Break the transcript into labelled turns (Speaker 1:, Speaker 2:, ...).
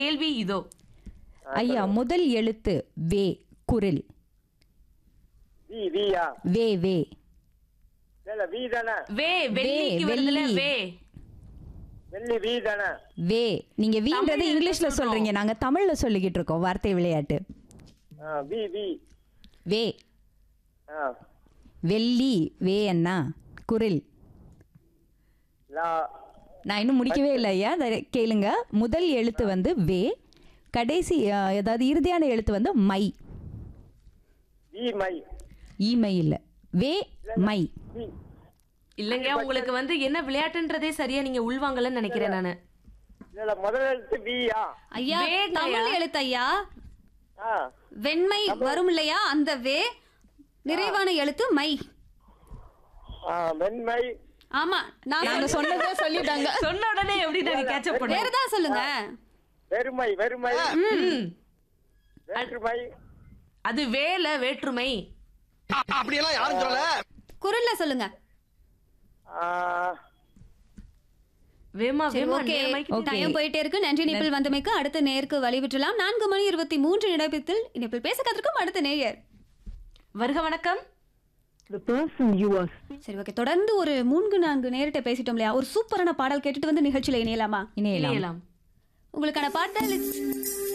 Speaker 1: கேள்வி இதோ
Speaker 2: ஐயா முதல் எழுத்து வே குரில்
Speaker 3: வி வியா
Speaker 2: வே வே
Speaker 3: இல்ல வி தானே
Speaker 1: வே வெள்ளிக்கு வருதுல
Speaker 2: வெள்ளி.
Speaker 1: வே
Speaker 3: வெள்ளி வி தானே
Speaker 2: வே நீங்க வீன்றது
Speaker 1: தமிழ்ல
Speaker 2: இங்கிலீஷ்ல
Speaker 1: சொல்றோம்.
Speaker 2: சொல்றீங்க நாங்க தமிழ்ல சொல்லிக்கிட்டு இருக்கோம் வார்த்தை விளையாட்டு
Speaker 3: ஆ, வி வி
Speaker 2: வே
Speaker 3: ஆ
Speaker 2: வெள்ளி வே அண்ணா குரில்
Speaker 3: லா
Speaker 2: நான் இன்னும் முடிக்கவே இல்லை ஐயா அதை கேளுங்க முதல் எழுத்து வந்து வே கடைசி அஹ், அதாவது இறுதியான எழுத்து வந்து மை
Speaker 3: வி மை
Speaker 2: ஈமை இல்லை வே மை
Speaker 3: வி
Speaker 1: இல்லங்க உங்களுக்கு வந்து என்ன விளையாட்டுன்றதே சரியா நீங்க உள்வாங்கலன்னு நினைக்கிறேன் நானு
Speaker 3: இல்ல முதல் எழுத்து வியா
Speaker 4: ஐயா
Speaker 1: வேங்கய்யா.
Speaker 4: தமிழ் எழுத்து ஐயா
Speaker 3: ஆ
Speaker 4: வெண்மை வரும் இல்லையா அந்த வே நிறைவான எழுத்து மை
Speaker 3: ஆ, வெண்மை
Speaker 4: ஆமா நான்
Speaker 2: நாங்க சொன்னதை சொல்லிட்டாங்க
Speaker 1: சொன்ன உடனே எப்படி நாங்க கேட்சப் பண்ணுவோம்
Speaker 4: வேறதா சொல்லுங்க
Speaker 3: வெறுமை வெறுமை
Speaker 1: ம்.
Speaker 3: வேற்றுமை
Speaker 1: அது வேல வேற்றுமை
Speaker 5: அப்படியெல்லாம் யாரும் சொல்லல
Speaker 4: குரல்ல சொல்லுங்க
Speaker 3: ஆ,
Speaker 1: வேமா
Speaker 4: சரி
Speaker 1: வேமா
Speaker 4: ஓகே
Speaker 1: நேரமாய்க்கிட்டு
Speaker 2: Okay.
Speaker 4: டைம் போயிட்டே இருக்கு நன்றி இணைப்பில் வந்தமைக்கு அடுத்த நேருக்கு வழிவிட்டலாம் நான்கு மணி இருபத்தி மூன்று நிமிடத்தில் இணைப்பில் பேச கத்திருக்கும் அடுத்த நேயர்
Speaker 1: வருக வணக்கம்
Speaker 4: சரி ஓகே தொடர்ந்து ஒரு மூன்று நான்கு நேரிட்ட பேசிட்டோம் இல்லையா ஒரு சூப்பரான பாடல் கேட்டுட்டு வந்து நிகழ்ச்சியில இணையலாமா
Speaker 2: இணையலாம்
Speaker 1: இணையலாம்
Speaker 4: உங்களுக்கான பாடல்